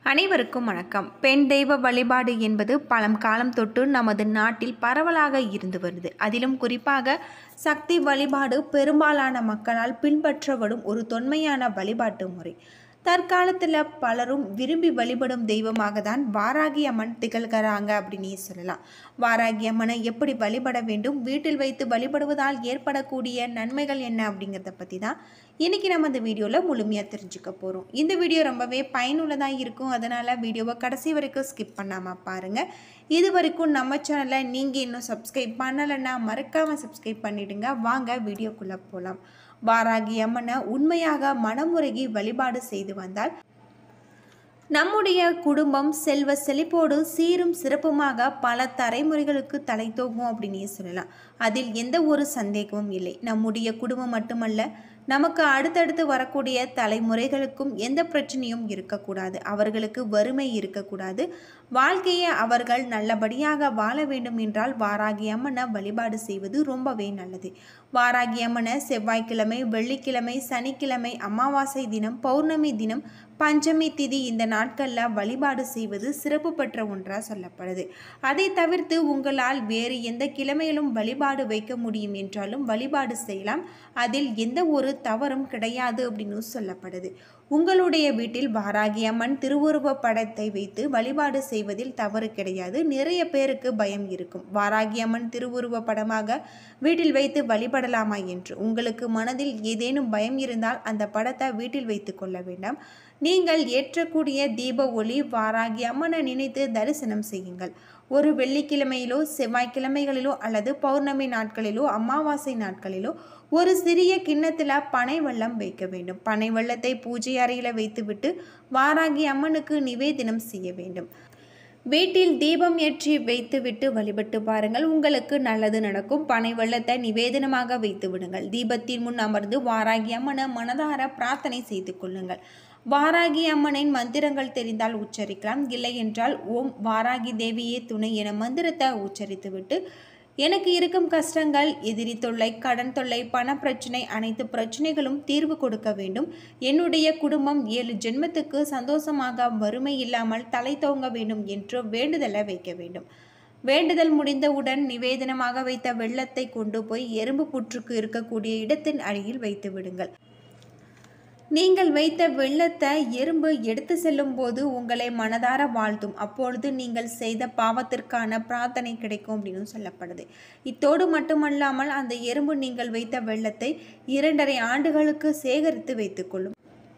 அனைவருக்கும் வணக்கம் பெண் தெய்வ வழிபாடு என்பது பழம் காலம் தொட்டு நமது நாட்டில் பரவலாக இருந்து வருது அதிலும் குறிப்பாக சக்தி வழிபாடு பெரும்பாலான மக்களால் பின்பற்றப்படும் ஒரு தொன்மையான வழிபாட்டு முறை தற்காலத்தில் பலரும் விரும்பி வழிபடும் தெய்வமாக தான் வாராகி அம்மன் திகழ்கிறாங்க அப்படின்னு சொல்லலாம் வாராகி அம்மனை எப்படி வழிபட வேண்டும் வீட்டில் வைத்து வழிபடுவதால் ஏற்படக்கூடிய நன்மைகள் என்ன அப்படிங்கிறத பற்றி தான் இன்றைக்கி நம்ம இந்த வீடியோவில் முழுமையாக தெரிஞ்சுக்க போகிறோம் இந்த வீடியோ ரொம்பவே பயனுள்ளதாக இருக்கும் அதனால் வீடியோவை கடைசி வரைக்கும் ஸ்கிப் பண்ணாமல் பாருங்கள் இது வரைக்கும் நம்ம சேனலை நீங்கள் இன்னும் சப்ஸ்கிரைப் பண்ணலைன்னா மறக்காமல் சப்ஸ்கிரைப் பண்ணிவிடுங்க வாங்க வீடியோக்குள்ளே போகலாம் வாராகி அம்மனை உண்மையாக மனமுருகி வழிபாடு செய்து வந்தால் நம்முடைய குடும்பம் செல்வ செழிப்போடு சீரும் சிறப்புமாக பல தலைமுறைகளுக்கு தலை தோகும் அப்படின்னே சொல்லலாம் அதில் எந்த ஒரு சந்தேகமும் இல்லை நம்முடைய குடும்பம் மட்டுமல்ல நமக்கு அடுத்தடுத்து வரக்கூடிய தலைமுறைகளுக்கும் எந்த பிரச்சனையும் இருக்கக்கூடாது அவர்களுக்கு வறுமை இருக்கக்கூடாது வாழ்க்கையை அவர்கள் நல்லபடியாக வாழ வேண்டும் என்றால் வாராகி அம்மனை வழிபாடு செய்வது ரொம்பவே நல்லது வாராகி அம்மனை செவ்வாய்க்கிழமை வெள்ளிக்கிழமை சனிக்கிழமை அமாவாசை தினம் பௌர்ணமி தினம் பஞ்சமி திதி இந்த நாட்களில் வழிபாடு செய்வது சிறப்பு பெற்ற ஒன்றாக சொல்லப்படுது அதை தவிர்த்து உங்களால் வேறு எந்த கிழமையிலும் வழிபாடு வைக்க முடியும் என்றாலும் வழிபாடு செய்யலாம் அதில் எந்த ஒரு தவறும் கிடையாது அப்படின்னு சொல்லப்படுது உங்களுடைய வீட்டில் வாராகி அம்மன் திருவுருவ படத்தை வைத்து வழிபாடு செய்வதில் தவறு கிடையாது நிறைய பேருக்கு பயம் இருக்கும் வாராகி அம்மன் திருவுருவ படமாக வீட்டில் வைத்து வழிபடலாமா என்று உங்களுக்கு மனதில் ஏதேனும் பயம் இருந்தால் அந்த படத்தை வீட்டில் வைத்து கொள்ள வேண்டாம் நீங்கள் ஏற்றக்கூடிய தீப ஒளி வாராகி அம்மனை நினைத்து தரிசனம் செய்யுங்கள் ஒரு வெள்ளிக்கிழமையிலோ செவ்வாய்க்கிழமைகளிலோ அல்லது பௌர்ணமி நாட்களிலோ அமாவாசை நாட்களிலோ ஒரு சிறிய கிண்ணத்தில் பனை வெள்ளம் வைக்க வேண்டும் பனை வெள்ளத்தை பூஜை அறையில் வைத்துவிட்டு வாராகி அம்மனுக்கு நிவேதனம் செய்ய வேண்டும் வீட்டில் தீபம் ஏற்றி வைத்துவிட்டு வழிபட்டு பாருங்கள் உங்களுக்கு நல்லது நடக்கும் பனை வெள்ளத்தை நிவேதனமாக வைத்து விடுங்கள் தீபத்தின் முன் அமர்ந்து வாராகி அம்மனை மனதார பிரார்த்தனை செய்து கொள்ளுங்கள் வாராகி அம்மனின் மந்திரங்கள் தெரிந்தால் உச்சரிக்கலாம் இல்லை என்றால் ஓம் வாராகி தேவியே துணை என மந்திரத்தை உச்சரித்துவிட்டு எனக்கு இருக்கும் கஷ்டங்கள் எதிரி தொல்லை கடன் தொல்லை பண பிரச்சனை அனைத்து பிரச்சனைகளும் தீர்வு கொடுக்க வேண்டும் என்னுடைய குடும்பம் ஏழு ஜென்மத்துக்கு சந்தோஷமாக வறுமை இல்லாமல் தலை தோங்க வேண்டும் என்று வேண்டுதலை வைக்க வேண்டும் வேண்டுதல் முடிந்தவுடன் நிவேதனமாக வைத்த வெள்ளத்தை கொண்டு போய் எறும்பு புற்றுக்கு இருக்கக்கூடிய இடத்தின் அருகில் வைத்து விடுங்கள் நீங்கள் வைத்த வெள்ளத்தை எறும்பு எடுத்து செல்லும் போது உங்களை மனதார வாழ்த்தும் அப்பொழுது நீங்கள் செய்த பாவத்திற்கான பிரார்த்தனை கிடைக்கும் அப்படின்னு சொல்லப்படுது இத்தோடு மட்டுமல்லாமல் அந்த எறும்பு நீங்கள் வைத்த வெள்ளத்தை இரண்டரை ஆண்டுகளுக்கு சேகரித்து வைத்துக்கொள்ளும்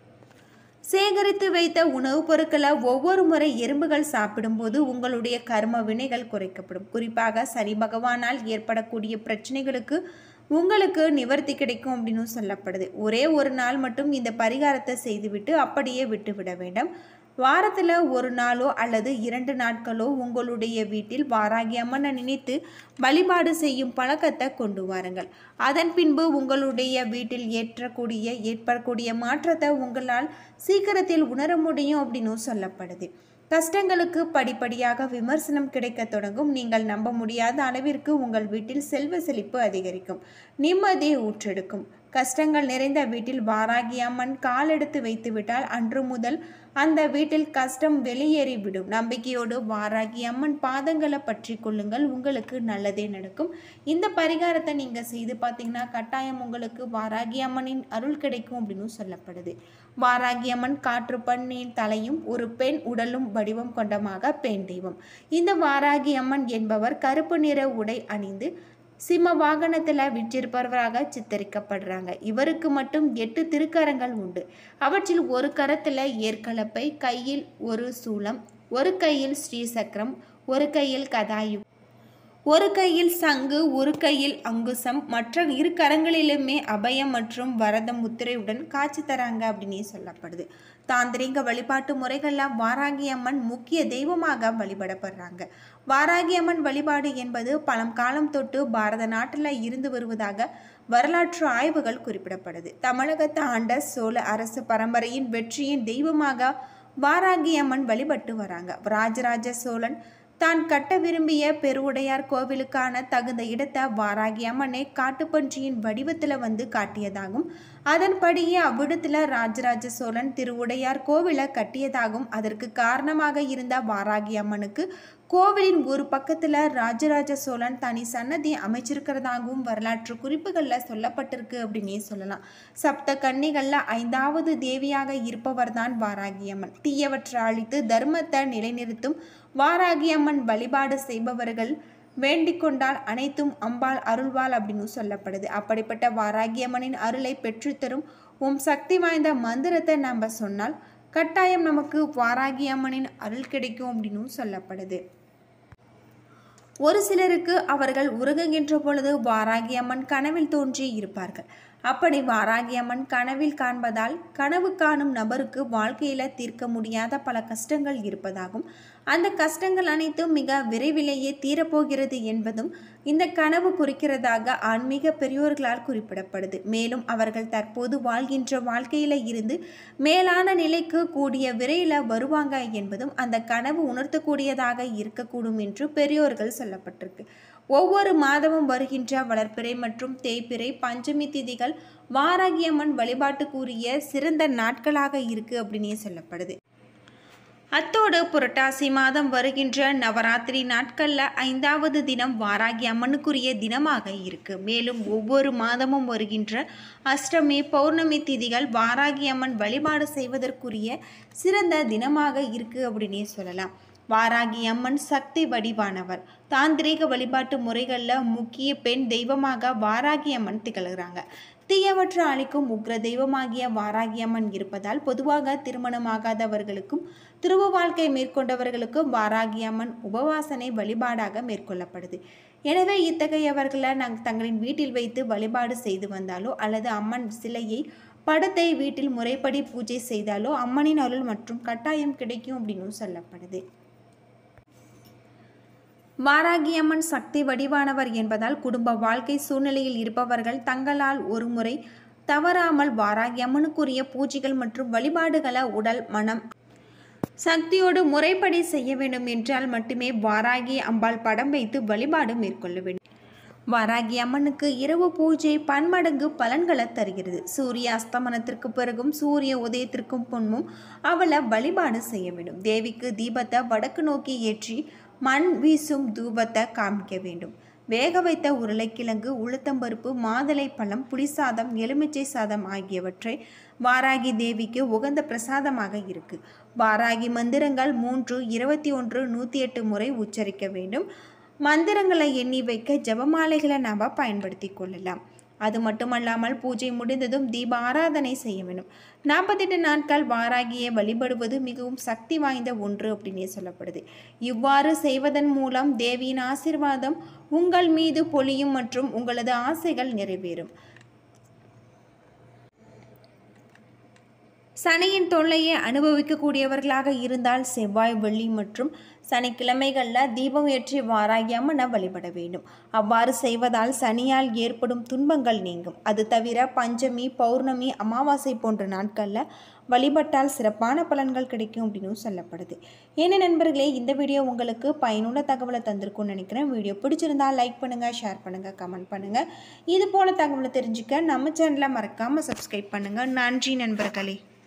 சேகரித்து வைத்த உணவுப் பொருட்களை ஒவ்வொரு முறை எறும்புகள் சாப்பிடும்போது உங்களுடைய கர்ம வினைகள் குறைக்கப்படும் குறிப்பாக சனி பகவானால் ஏற்படக்கூடிய பிரச்சனைகளுக்கு உங்களுக்கு நிவர்த்தி கிடைக்கும் அப்படின்னு சொல்லப்படுது ஒரே ஒரு நாள் மட்டும் இந்த பரிகாரத்தை செய்துவிட்டு அப்படியே விட்டுவிட வேண்டாம் வாரத்தில் ஒரு நாளோ அல்லது இரண்டு நாட்களோ உங்களுடைய வீட்டில் வாராகி அம்மனை நினைத்து வழிபாடு செய்யும் பழக்கத்தை கொண்டு வாருங்கள் அதன் பின்பு உங்களுடைய வீட்டில் ஏற்றக்கூடிய ஏற்படக்கூடிய மாற்றத்தை உங்களால் சீக்கிரத்தில் உணர முடியும் அப்படின்னு சொல்லப்படுது கஷ்டங்களுக்கு படிப்படியாக விமர்சனம் கிடைக்க தொடங்கும் நீங்கள் நம்ப முடியாத அளவிற்கு உங்கள் வீட்டில் செல்வ செழிப்பு அதிகரிக்கும் நிம்மதி ஊற்றெடுக்கும் கஷ்டங்கள் நிறைந்த வீட்டில் வாராகி அம்மன் காலெடுத்து வைத்துவிட்டால் அன்று முதல் அந்த வீட்டில் கஷ்டம் வெளியேறிவிடும் நம்பிக்கையோடு வாராகி அம்மன் பாதங்களை பற்றி கொள்ளுங்கள் உங்களுக்கு நல்லதே நடக்கும் இந்த பரிகாரத்தை நீங்கள் செய்து பார்த்தீங்கன்னா கட்டாயம் உங்களுக்கு வாராகி அம்மனின் அருள் கிடைக்கும் அப்படின்னு சொல்லப்படுது வாராகி அம்மன் காற்று பண்ணின் தலையும் ஒரு பெண் உடலும் வடிவம் கொண்டமாக பெண் தெய்வம் இந்த வாராகி அம்மன் என்பவர் கருப்பு நிற உடை அணிந்து சிம்ம வாகனத்தில் விற்றிருப்பவராக சித்தரிக்கப்படுறாங்க இவருக்கு மட்டும் எட்டு திருக்கரங்கள் உண்டு அவற்றில் ஒரு கரத்தில் ஏற்கலப்பை கையில் ஒரு சூலம் ஒரு கையில் ஸ்ரீசக்கரம் ஒரு கையில் கதாயு ஒரு கையில் சங்கு ஒரு கையில் அங்குசம் மற்ற இரு கரங்களிலுமே அபயம் மற்றும் வரத முத்திரையுடன் காட்சி தராங்க அப்படின்னே சொல்லப்படுது தாந்திரிக வழிபாட்டு முறைகளில் வாராகி அம்மன் முக்கிய தெய்வமாக வழிபடப்படுறாங்க வாராகி அம்மன் வழிபாடு என்பது பழம் காலம் தொட்டு பாரத நாட்டில் இருந்து வருவதாக வரலாற்று ஆய்வுகள் குறிப்பிடப்படுது தமிழகத்தை ஆண்ட சோழ அரசு பரம்பரையின் வெற்றியின் தெய்வமாக வாராகி அம்மன் வழிபட்டு வராங்க ராஜராஜ சோழன் தான் கட்ட விரும்பிய பெருவுடையார் கோவிலுக்கான தகுந்த இடத்தை வாராகி அம்மனே காட்டுப்பன்றியின் வடிவத்தில் வந்து காட்டியதாகும் அதன்படியே அவ்விடத்தில் ராஜராஜ சோழன் திருவுடையார் கோவிலை கட்டியதாகவும் அதற்கு காரணமாக இருந்த வாராகி அம்மனுக்கு கோவிலின் ஒரு பக்கத்தில் ராஜராஜ சோழன் தனி சன்னதி அமைச்சிருக்கிறதாகவும் வரலாற்று குறிப்புகளில் சொல்லப்பட்டிருக்கு அப்படின்னே சொல்லலாம் சப்த கன்னிகளில் ஐந்தாவது தேவியாக இருப்பவர் தான் வாராகி அம்மன் தீயவற்றை அழித்து தர்மத்தை நிலைநிறுத்தும் வாராகி அம்மன் வழிபாடு செய்பவர்கள் வேண்டிக் கொண்டால் அனைத்தும் அம்பாள் அருள்வாள் அப்படின்னு சொல்லப்படுது அப்படிப்பட்ட வாராகியம்மனின் அருளை பெற்றுத்தரும் உம் சக்தி வாய்ந்த மந்திரத்தை நம்ம சொன்னால் கட்டாயம் நமக்கு வாராகியம்மனின் அருள் கிடைக்கும் அப்படின்னு சொல்லப்படுது ஒரு சிலருக்கு அவர்கள் உறங்குகின்ற பொழுது வாராகி அம்மன் கனவில் தோன்றி இருப்பார்கள் அப்படி வாராகி அம்மன் கனவில் காண்பதால் கனவு காணும் நபருக்கு வாழ்க்கையில் தீர்க்க முடியாத பல கஷ்டங்கள் இருப்பதாகும் அந்த கஷ்டங்கள் அனைத்தும் மிக விரைவிலேயே தீரப்போகிறது என்பதும் இந்த கனவு குறிக்கிறதாக ஆன்மீக பெரியோர்களால் குறிப்பிடப்படுது மேலும் அவர்கள் தற்போது வாழ்கின்ற வாழ்க்கையில் இருந்து மேலான நிலைக்கு கூடிய விரைவில் வருவாங்க என்பதும் அந்த கனவு உணர்த்தக்கூடியதாக இருக்கக்கூடும் என்று பெரியோர்கள் சொல்லப்பட்டிருக்கு ஒவ்வொரு மாதமும் வருகின்ற வளர்ப்பிறை மற்றும் தேய்பிறை பஞ்சமி திதிகள் வாராகியம்மன் வழிபாட்டுக்குரிய சிறந்த நாட்களாக இருக்கு அப்படின்னே சொல்லப்படுது அத்தோடு புரட்டாசி மாதம் வருகின்ற நவராத்திரி நாட்களில் ஐந்தாவது தினம் வாராகி அம்மனுக்குரிய தினமாக இருக்கு மேலும் ஒவ்வொரு மாதமும் வருகின்ற அஷ்டமி பௌர்ணமி திதிகள் வாராகி அம்மன் வழிபாடு செய்வதற்குரிய சிறந்த தினமாக இருக்கு அப்படின்னே சொல்லலாம் வாராகி அம்மன் சக்தி வடிவானவர் தாந்திரீக வழிபாட்டு முறைகளில் முக்கிய பெண் தெய்வமாக வாராகி அம்மன் திகழ்கிறாங்க தீயவற்றை அளிக்கும் உக்ர தெய்வமாகிய வாராகி அம்மன் இருப்பதால் பொதுவாக திருமணமாகாதவர்களுக்கும் திருவ வாழ்க்கை மேற்கொண்டவர்களுக்கும் வாராகி அம்மன் உபவாசனை வழிபாடாக மேற்கொள்ளப்படுது எனவே இத்தகையவர்களை நாங்கள் தங்களின் வீட்டில் வைத்து வழிபாடு செய்து வந்தாலோ அல்லது அம்மன் சிலையை படத்தை வீட்டில் முறைப்படி பூஜை செய்தாலோ அம்மனின் அருள் மற்றும் கட்டாயம் கிடைக்கும் அப்படின்னு சொல்லப்படுது வாராகியம்மன் சக்தி வடிவானவர் என்பதால் குடும்ப வாழ்க்கை சூழ்நிலையில் இருப்பவர்கள் தங்களால் ஒருமுறை தவறாமல் வாராகி அம்மனுக்குரிய பூஜைகள் மற்றும் வழிபாடுகளை உடல் மனம் சக்தியோடு முறைப்படி செய்ய வேண்டும் என்றால் மட்டுமே வாராகி அம்பாள் படம் வைத்து வழிபாடு மேற்கொள்ள வேண்டும் வாராகி அம்மனுக்கு இரவு பூஜை பன்மடங்கு பலன்களை தருகிறது சூரிய அஸ்தமனத்திற்கு பிறகும் சூரிய உதயத்திற்கும் முன்பும் அவளை வழிபாடு செய்ய வேண்டும் தேவிக்கு தீபத்தை வடக்கு நோக்கி ஏற்றி மண் வீசும் தூபத்தை காமிக்க வேண்டும் வேக வைத்த உருளைக்கிழங்கு உளுத்தம்பருப்பு மாதுளை பழம் புளிசாதம் எலுமிச்சை சாதம் ஆகியவற்றை வாராகி தேவிக்கு உகந்த பிரசாதமாக இருக்கு வாராகி மந்திரங்கள் மூன்று இருபத்தி ஒன்று நூற்றி எட்டு முறை உச்சரிக்க வேண்டும் மந்திரங்களை எண்ணி வைக்க ஜபமாலைகளை நாம் பயன்படுத்தி கொள்ளலாம் அது மட்டுமல்லாமல் பூஜை முடிந்ததும் தீப ஆராதனை செய்ய வேண்டும் நாற்பத்தெட்டு நாட்கள் வாராகியை வழிபடுவது மிகவும் சக்தி வாய்ந்த ஒன்று அப்படின்னே சொல்லப்படுது இவ்வாறு செய்வதன் மூலம் தேவியின் ஆசிர்வாதம் உங்கள் மீது பொழியும் மற்றும் உங்களது ஆசைகள் நிறைவேறும் சனியின் தொல்லையை அனுபவிக்கக்கூடியவர்களாக இருந்தால் செவ்வாய் வெள்ளி மற்றும் சனிக்கிழமைகளில் தீபம் ஏற்றி வாராகி அம்மனை வழிபட வேண்டும் அவ்வாறு செய்வதால் சனியால் ஏற்படும் துன்பங்கள் நீங்கும் அது தவிர பஞ்சமி பௌர்ணமி அமாவாசை போன்ற நாட்களில் வழிபட்டால் சிறப்பான பலன்கள் கிடைக்கும் அப்படின்னு சொல்லப்படுது என்ன நண்பர்களே இந்த வீடியோ உங்களுக்கு பயனுள்ள தகவலை தந்திருக்கும்னு நினைக்கிறேன் வீடியோ பிடிச்சிருந்தா லைக் பண்ணுங்கள் ஷேர் பண்ணுங்கள் கமெண்ட் பண்ணுங்கள் இது போல் தகவலை தெரிஞ்சுக்க நம்ம சேனலை மறக்காமல் சப்ஸ்கிரைப் பண்ணுங்கள் நன்றி நண்பர்களே